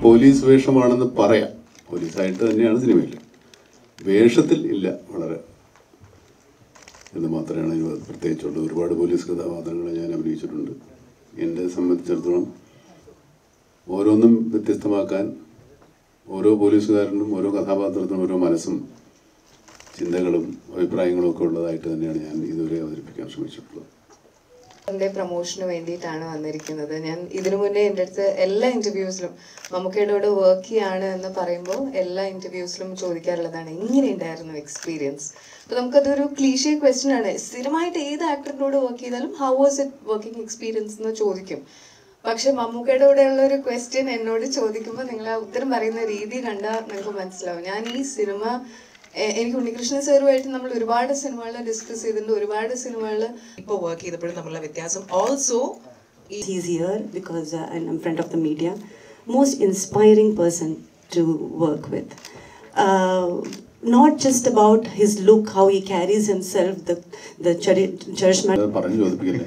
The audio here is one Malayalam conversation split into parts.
പോലീസ് വേഷമാണെന്ന് പറയാം പോലീസായിട്ട് തന്നെയാണ് സിനിമയിൽ വേഷത്തിൽ ഇല്ല വളരെ എന്ന് മാത്രമാണ് ഇത് പ്രത്യേകിച്ചുള്ളത് ഒരുപാട് പോലീസ് കഥാപാത്രങ്ങൾ ഞാൻ അഭിനയിച്ചിട്ടുണ്ട് എന്നെ സംബന്ധിച്ചിടത്തോളം ഓരോന്നും വ്യത്യസ്തമാക്കാൻ ഓരോ പോലീസുകാരനും ഓരോ കഥാപാത്രത്തിനും ഓരോ മനസ്സും ചിന്തകളും അഭിപ്രായങ്ങളും ഒക്കെ ഉള്ളതായിട്ട് തന്നെയാണ് ഞാൻ ഇതുവരെ അവതരിപ്പിക്കാൻ ശ്രമിച്ചിട്ടുള്ളത് എന്റെ പ്രൊമോഷന് വേണ്ടിയിട്ടാണ് വന്നിരിക്കുന്നത് ഞാൻ ഇതിനു മുന്നേ എൻ്റെ അടുത്ത് എല്ലാ ഇന്റർവ്യൂസിലും മമ്മൂക്കയുടെ കൂടെ വർക്ക് ചെയ്യാണ് എന്ന് പറയുമ്പോൾ എല്ലാ ഇന്റർവ്യൂസിലും ചോദിക്കാറുള്ളതാണ് എങ്ങനെയുണ്ടായിരുന്നു എക്സ്പീരിയൻസ് അപ്പൊ നമുക്കതൊരു ക്ലീഷ്യ ക്വസ്റ്റ്യൻ ആണ് സ്ഥിരമായിട്ട് ഏത് ആക്ടറിൻ്റെ കൂടെ വർക്ക് ചെയ്താലും how was it working experience എന്ന് ചോദിക്കും പക്ഷെ മമ്മൂക്കയുടെ കൂടെയുള്ള ഒരു ക്വസ്റ്റ്യൻ എന്നോട് ചോദിക്കുമ്പോൾ നിങ്ങൾ ആ ഉത്തരം പറയുന്ന രീതി കണ്ടാൽ നിങ്ങൾക്ക് മനസ്സിലാവും ഞാൻ ഈ സിനിമ എ- എനിക്ക് ഉണ്ണികൃഷ്ണൻ സാറുമായിട്ട് നമ്മൾ ഒരുപാട് സിനിമകൾ ഡിസ്കസ് ചെയ്തിട്ടുണ്ട് ഒരുപാട് സിനിമകൾ ഇപ്പോൾ വർക്ക് ചെയ്തപ്പോഴും തമ്മിലുള്ള വ്യത്യാസം also He's here because uh, I'm in front of the media. Most inspiring person to work with. Uh, not just about his look, how he carries himself, the the church, church mat- അത് പറഞ്ഞു ചോദിപ്പിക്കില്ലേ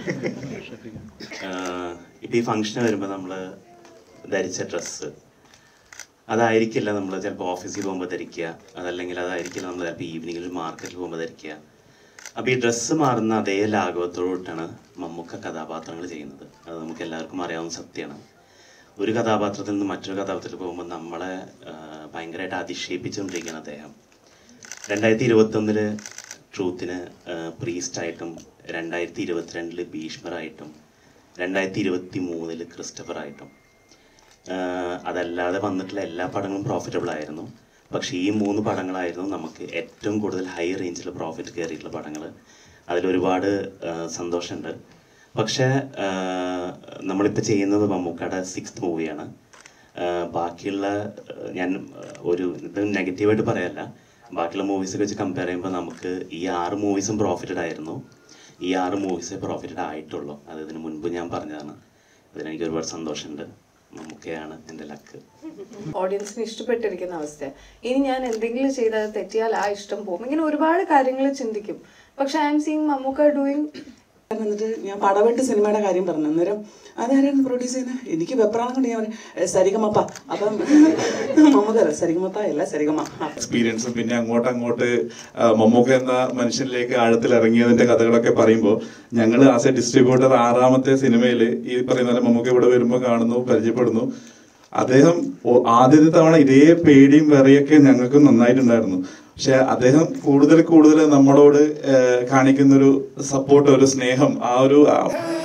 ഇപ്പം ഈ ഫംഗ്ഷന് വരുമ്പോൾ നമ്മൾ ധരിച്ച ഡ്രസ്സ് അതായിരിക്കില്ല നമ്മൾ ചിലപ്പോൾ ഓഫീസിൽ പോകുമ്പോൾ ധരിക്കുക അതല്ലെങ്കിൽ അതായിരിക്കില്ല നമ്മൾ ചിലപ്പോൾ ഈവനിങ്ങിൽ മാർക്കറ്റിൽ പോകുമ്പോൾ ധരിക്കുക അപ്പോൾ ഈ ഡ്രസ്സ് മാറുന്ന അതേ ലാഘവത്തോടാണ് മമ്മൂക്ക കഥാപാത്രങ്ങൾ ചെയ്യുന്നത് അത് നമുക്ക് എല്ലാവർക്കും അറിയാവുന്ന സത്യമാണ് ഒരു കഥാപാത്രത്തിൽ നിന്ന് മറ്റൊരു കഥാപാത്രത്തിൽ പോകുമ്പോൾ നമ്മളെ ആ, ഭയങ്കരമായിട്ട് അതിശയിപ്പിച്ചുകൊണ്ടിരിക്കുകയാണ് അദ്ദേഹം രണ്ടായിരത്തി ഇരുപത്തൊന്നില് ട്രൂത്തിന് പ്രീസ്റ്റായിട്ടും രണ്ടായിരത്തി ഇരുപത്തിരണ്ടില് ഭീഷ്മറായിട്ടും രണ്ടായിരത്തി ഇരുപത്തി മൂന്നില് ക്രിസ്റ്റഫറായിട്ടും ആഹ് അതല്ലാതെ വന്നിട്ടുള്ള എല്ലാ പടങ്ങളും പ്രോഫിറ്റബിൾ ആയിരുന്നു പക്ഷേ ഈ മൂന്ന് പടങ്ങളായിരുന്നു നമുക്ക് ഏറ്റവും കൂടുതൽ ഹൈ റേഞ്ചിൽ പ്രോഫിറ്റ് കയറിയിട്ടുള്ള പടങ്ങൾ അതിലൊരുപാട് ആഹ് സന്തോഷമുണ്ട് പക്ഷേ ആഹ് നമ്മളിപ്പോൾ ചെയ്യുന്നത് മമ്മൂക്കയുടെ സിക്സ്ത് മൂവിയാണ് ബാക്കിയുള്ള ആഹ് ഞാൻ ആഹ് ഒരു ഇത് നെഗറ്റീവായിട്ട് പറയല്ല ബാക്കിയുള്ള മൂവീസൊക്കെ വെച്ച് കമ്പയർ ചെയ്യുമ്പോൾ നമുക്ക് ഈ ആറ് മൂവീസും പ്രോഫിറ്റഡ് ആയിരുന്നു ഈ ആറ് മൂവീസേ പ്രോഫിറ്റഡ് ആയിട്ടുള്ളൂ അത് ഇതിന് മുൻപ് ഞാൻ പറഞ്ഞതാണ് അതിനെനിക്ക് ഒരുപാട് സന്തോഷമുണ്ട് മമ്മൂക്കയാണ് എൻ്റെ ലക്ക് ഓഡിയൻസിന് ഇഷ്ടപ്പെട്ടിരിക്കുന്ന അവസ്ഥ ഇനി ഞാൻ എന്തെങ്കിലും ചെയ്താൽ തെറ്റിയാൽ ആ ഇഷ്ടം പോകും ഇങ്ങനെ ഒരുപാട് കാര്യങ്ങൾ ചിന്തിക്കും പക്ഷെ I am seeing Mammookka doing എന്നിട്ട് ഞാൻ പടവെട്ട് സിനിമയുടെ കാര്യം പറഞ്ഞു അന്നേരം അതാരായിരുന്നു പ്രൊഡ്യൂസ് ചെയ്യുന്നത് എനിക്ക് വെപ്രാളം കൊണ്ട് ഞാൻ പറഞ്ഞു, "ഏ, സരിഗമപ്പ അപ്പം നമുക്കറിയാം സരിഗമപ്പ അല്ല സരിഗമ ആ. എക്സ്പീരിയൻസും പിന്നെ അങ്ങോട്ട് അങ്ങോട്ട് ആ, മമ്മൂക്ക എന്ന മനുഷ്യനിലേക്ക് ആഴത്തിൽ ഇറങ്ങിയതിന്റെ കഥകളൊക്കെ പറയുമ്പോൾ ഞങ്ങൾ ആസ് എ ഡിസ്ട്രിബ്യൂട്ടർ ആറാമത്തെ സിനിമയിൽ ഈ പറയുന്ന പോലെ മമ്മൂക്ക ഇവിടെ വരുമ്പോൾ കാണുന്നു പരിചയപ്പെടുന്നു അദ്ദേഹം ഓ- ആദ്യത്തെ തവണ ഇതേ പേടിയും വിറയൊക്കെ ഞങ്ങൾക്ക് നന്നായിട്ടുണ്ടായിരുന്നു പക്ഷെ അദ്ദേഹം കൂടുതൽ കൂടുതൽ നമ്മളോട് ആ, കാണിക്കുന്നൊരു സപ്പോർട്ട് ഒരു സ്നേഹം ആ ഒരു ആ